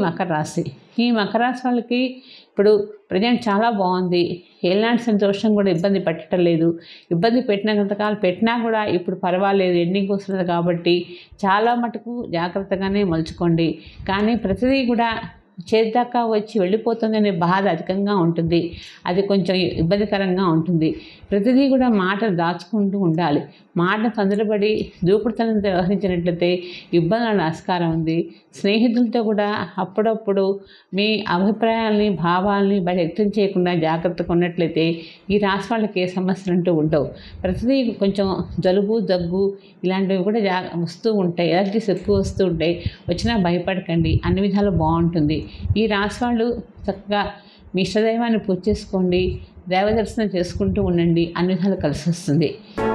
మకర రాశి ఈ మకర రాశి వాళ్ళకి ఇప్పుడు ప్రజెంట్ చాలా బాగుంది ఎలాంటి సంతోషం కూడా ఇబ్బంది పెట్టడం లేదు ఇబ్బంది పెట్టినంతకాలం పెట్టినా కూడా ఇప్పుడు పర్వాలేదు ఎండింగ్ వస్తున్నది కాబట్టి చాలా మటుకు జాగ్రత్తగానే మలుచుకోండి కానీ ప్రతిదీ కూడా చేద్దాకా వచ్చి వెళ్ళిపోతుందనే బాధ అధికంగా ఉంటుంది అది కొంచెం ఇబ్బందికరంగా ఉంటుంది ప్రతిదీ కూడా మాటలు దాచుకుంటూ ఉండాలి మాట తొందరపడి దూకుడుతనంతో వ్యవహరించినట్లయితే ఇబ్బందుల ఆస్కారం ఉంది స్నేహితులతో కూడా అప్పుడప్పుడు మీ అభిప్రాయాల్ని భావాల్ని బయట వ్యక్తం చేయకుండా జాగ్రత్తగా ఉన్నట్లయితే ఈ రాశి వాళ్ళకి ఏ సమస్యలు అంటూ ఉండవు ప్రతిదీ కొంచెం జలుబు దగ్గు ఇలాంటివి కూడా జా వస్తూ ఉంటాయి ఎలర్జీస్ ఎక్కువ వస్తూ ఉంటాయి వచ్చినా భయపడకండి అన్ని విధాలు బాగుంటుంది ఈ రాశి వాళ్ళు చక్కగా మీ ఇష్టదైవాన్ని పూజ చేసుకోండి దైవ దర్శనం చేసుకుంటూ ఉండండి అన్ని విధాలు కలిసి వస్తుంది